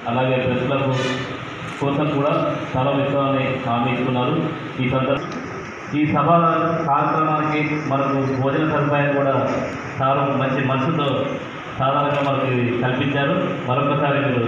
అలాగే press club కోసం కూడా స్థలం ఇస్తామని హామీ ఇస్తున్నారు ఈ సందర్భ ఈ సభ కార్యక్రమానికి మనకు భోజన సదుపాయం కూడా సారు మంచి మనసుతో సాధారణంగా మనకి కల్పించారు మరొకసారి మీరు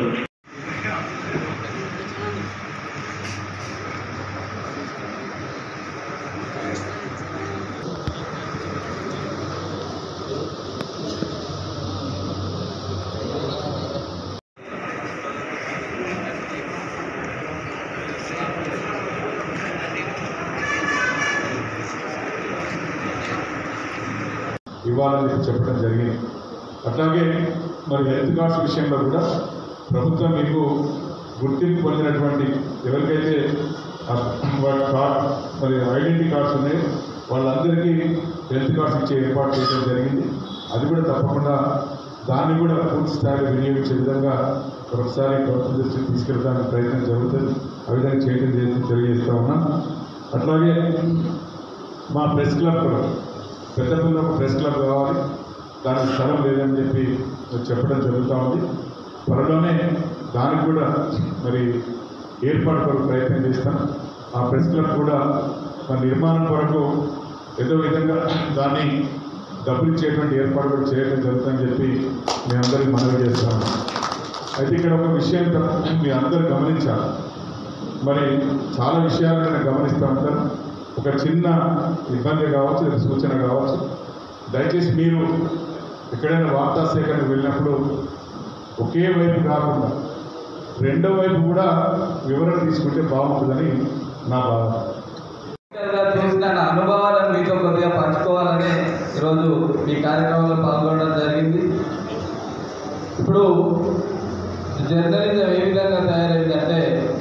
ఇవ్వాలని చెప్పి చెప్పడం జరిగింది అట్లాగే మరి హెల్త్ కార్డ్స్ విషయంలో కూడా ప్రభుత్వం మీకు గుర్తింపు పొందినటువంటి ఎవరికైతే ఆ వాళ్ళ కార్డ్ మరి ఐడెంటిటీ కార్డ్స్ ఉన్నాయో వాళ్ళందరికీ హెల్త్ కార్డ్స్ ఇచ్చే ఏర్పాటు చేయడం జరిగింది అది కూడా తప్పకుండా దాన్ని కూడా పూర్తి స్థాయిలో వినియోగించే విధంగా ఒకసారి ప్రభుత్వం దృష్టికి తీసుకెళ్ళడానికి ప్రయత్నం జరుగుతుంది ఆ విధంగా చేయడం చేసి తెలియజేస్తా ఉన్నాం అట్లాగే మా ప్రెస్ క్లబ్ కూడా పెద్దపల్లిలో ఒక ప్రెస్ క్లబ్ కావాలి దానికి స్థలం లేదని చెప్పి చెప్పడం జరుగుతూ ఉంది త్వరలోనే దానికి కూడా మరి ఏర్పాటు కొరకు ప్రయత్నం చేస్తాం ఆ ప్రెస్ క్లబ్ కూడా మన నిర్మాణం కొరకు ఏదో విధంగా దాన్ని డబ్బులు ఇచ్చేటువంటి ఏర్పాటు కూడా చేయడం జరుగుతుందని చెప్పి మీ అందరికీ మనవి చేస్తాము అయితే ఇక్కడ ఒక విషయం మీ అందరూ గమనించాలి మరి చాలా విషయాలు నేను గమనిస్తూ ఉంటాను ఒక చిన్న ఇబ్బంది కావచ్చు లేదా సూచన కావచ్చు దయచేసి మీరు ఎక్కడైనా వార్తా సేకరణకు వెళ్ళినప్పుడు ఒకే వైపు కాకుండా రెండో వైపు కూడా వివరణ తీసుకుంటే బాగుంటుందని నా భావన గా చూసిన నా అనుభవాలను మీతో కొద్దిగా పంచుకోవాలని ఈరోజు ఈ కార్యక్రమంలో పాల్గొనడం జరిగింది ఇప్పుడు జర్నలిజం ఏ విధంగా తయారైందంటే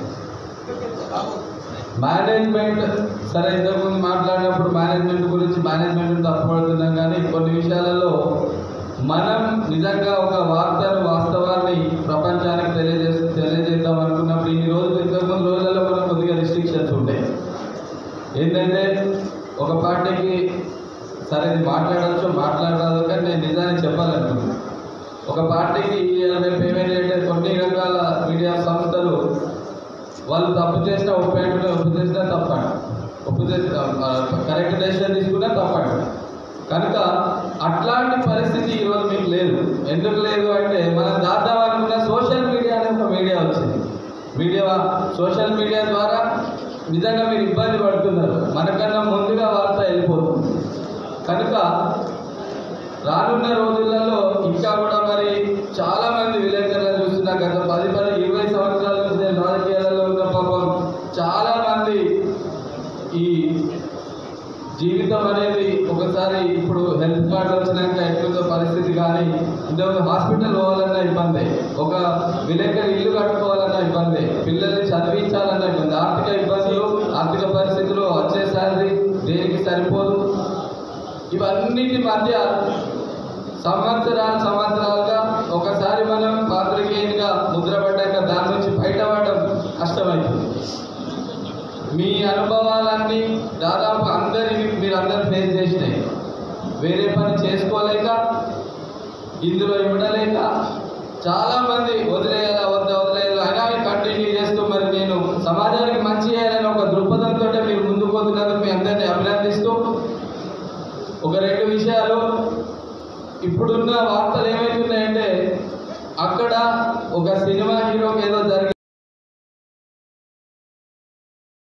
మేనేజ్మెంట్ సరే ఇంతకుముందు మాట్లాడినప్పుడు మేనేజ్మెంట్ గురించి మేనేజ్మెంట్ తప్పుపడుతున్నాం కానీ కొన్ని విషయాలలో మనం నిజంగా ఒక వార్తను వాస్తవాన్ని ప్రపంచానికి తెలియజే తెలియజేద్దాం అనుకున్నప్పుడు ఇన్ని రోజులు ఇంతకుముందు రోజులలో మనకు కొద్దిగా రిస్ట్రిక్షన్స్ ఉంటాయి ఏంటంటే ఒక పార్టీకి సరే ఇది మాట్లాడచ్చు మాట్లాడరాదు కానీ నేను నిజాన్ని చెప్పాలనుకున్నాను ఒక పార్టీకి ఇవాళ రేపు ఏమైందంటే కొన్ని రకాల మీడియా సంస్థలు వాళ్ళు తప్పు చేసినా ఒప్పేంటే ఒప్పు చేసినా తప్పండి ఒప్పు చేసిన కరెక్ట్ డెసిషన్ తీసుకున్నా తప్పండి కనుక అట్లాంటి పరిస్థితి ఈరోజు మీకు లేదు ఎందుకు లేదు అంటే మనం దాద్దాం అనుకున్న సోషల్ మీడియా అనే ఒక మీడియా వచ్చింది మీడియా సోషల్ మీడియా ద్వారా నిజంగా మీరు ఇబ్బంది పడుతున్నారు మనకన్నా ముందుగా వార్త వెళ్ళిపోతుంది కనుక రానున్న రోజులలో ఇంకా కూడా మరి చాలా మంది విలేకరులను చూస్తున్నా గత పది పది ఇరవై సంవత్సరాల నుంచి నేను రాజకీయాలలో ఉన్న పాపం చాలా మంది ఈ జీవితం అనేది ఒకసారి ఇప్పుడు హెల్త్ కార్డు వచ్చినాక ఎట్లుందో పరిస్థితి కానీ ఇంతకుముందు హాస్పిటల్ పోవాలన్నా ఇబ్బంది ఒక విలేకరు ఇల్లు కట్టుకోవాలన్నా ఇబ్బంది పిల్లల్ని చదివించాలన్నా ఇబ్బంది ఆర్థిక ఇబ్బందులు ఆర్థిక పరిస్థితులు వచ్చే శాలరీ దేనికి సరిపోదు ఇవన్నిటి మధ్య సంవత్సరాలు సంవత్సరాలుగా ఒకసారి మనం పాత్రికేయునిగా ముద్రపడ్డాక దాని నుంచి బయటపడడం కష్టమైంది మీ అనుభవాలన్నీ దాదాపు అందరివి మీరు అందరు ఫేస్ చేసినాయి వేరే పని చేసుకోలేక ఇందులో ఇవ్వడలేక చాలా మంది వదిలేయాలా వద్ద వదిలేయాలా అయినా మీరు కంటిన్యూ చేస్తూ మరి నేను సమాజానికి మంచి చేయాలని ఒక దృక్పథంతో మీరు ముందుకు పోతున్నందుకు మీ అందరినీ అభినందిస్తూ ఒక రెండు విషయాలు ఇప్పుడున్న వార్తలు ఏమైతున్నాయంటే అక్కడ ఒక సినిమా హీరోకి ఏదైనా